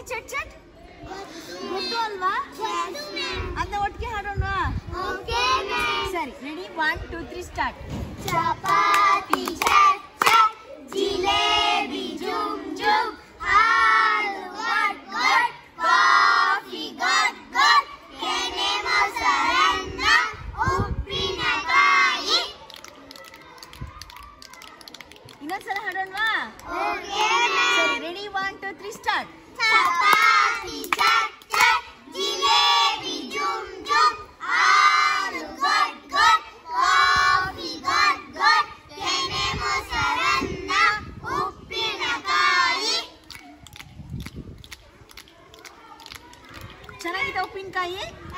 ಚಟ್ ಚಟ್ ಗೊತ್ತು ಅಲ್ವಾ ಅದನ್ನ ಒಟ್ಟಿಗೆ ಹಾಡೋಣ ಸರಿ ready one two three start ಚಪಾತಿ ಚಟ್ ಚಟ್ ಜಿಲೇಬಿ ಜುಮ್ ಜುಮ್ ಹಾಲು ಗಟ್ ಗಟ್ ಕಾಫಿ ಗಟ್ ಗಟ್ ಕೆನೆ ಮೊಸರನ್ನ ಉಪ್ಪಿನಕಾಯಿ ಇನ್ನೊಂದ್ಸಲ ಹಾಡೋಣವಾ ಓಕೆ ಸರಿ ready one two three start ಚಪಾತಿ ಚಟ್ ಚಟ್ ಜಿಲೇಬಿ ಜುಮ್ ಜುಮ್ ಹಾಲು ಗಟ್ ಗಟ್ ಕಾಫಿ ಗಟ್ ಗಟ್ ಕೆನೆ ಮೊಸರನ್ನ ಉಪ್ಪಿನಕಾಯಿ ಚೆನ್ನಾಗಿದೆ ಉಪ್ಪಿನಕಾಯಿ